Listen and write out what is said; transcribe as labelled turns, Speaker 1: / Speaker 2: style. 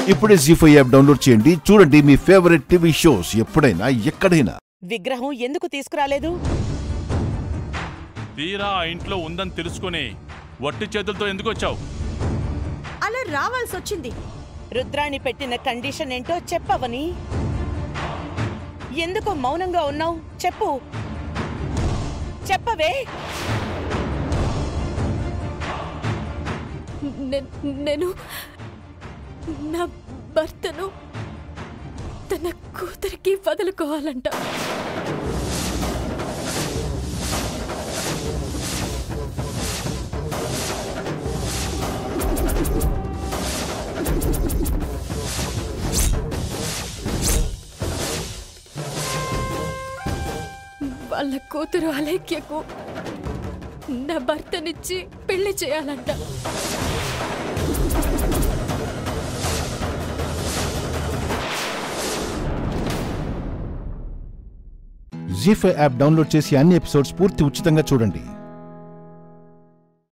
Speaker 1: ఇప్పుడే G five app download చేయండి చూడండి మీ ఫేవరెట్ టీవీ షోస్ ఎప్పుడైనా ఎక్కడైనా
Speaker 2: విగ్రహం ఎందుకు తీసుకురాలేదు
Speaker 3: తీరా ఆ ఇంట్లో ఉందని తెలుసుకుని వట్టి చేతులతో ఎందుకు వచ్చావు
Speaker 4: అలా రావాల్సి వచ్చింది
Speaker 2: రుద్రాణి పెట్టిన కండిషన్ ఏంటో చెప్పవని ఎందుకు మౌనంగా ఉన్నావు చెప్పు చెప్పవే
Speaker 5: నే- నేను నా భర్తను తన కూతురికి వదులుకోవాలంట వాళ్ళ కూతురు అలేఖ్యకు నా భర్తనిచ్చి పెళ్లి చేయాలంట
Speaker 1: జీ ఫైవ్ యాప్ డౌన్లోడ్ చేసి అన్ని ఎపిసోడ్స్ పూర్తి ఉచితంగా చూడండి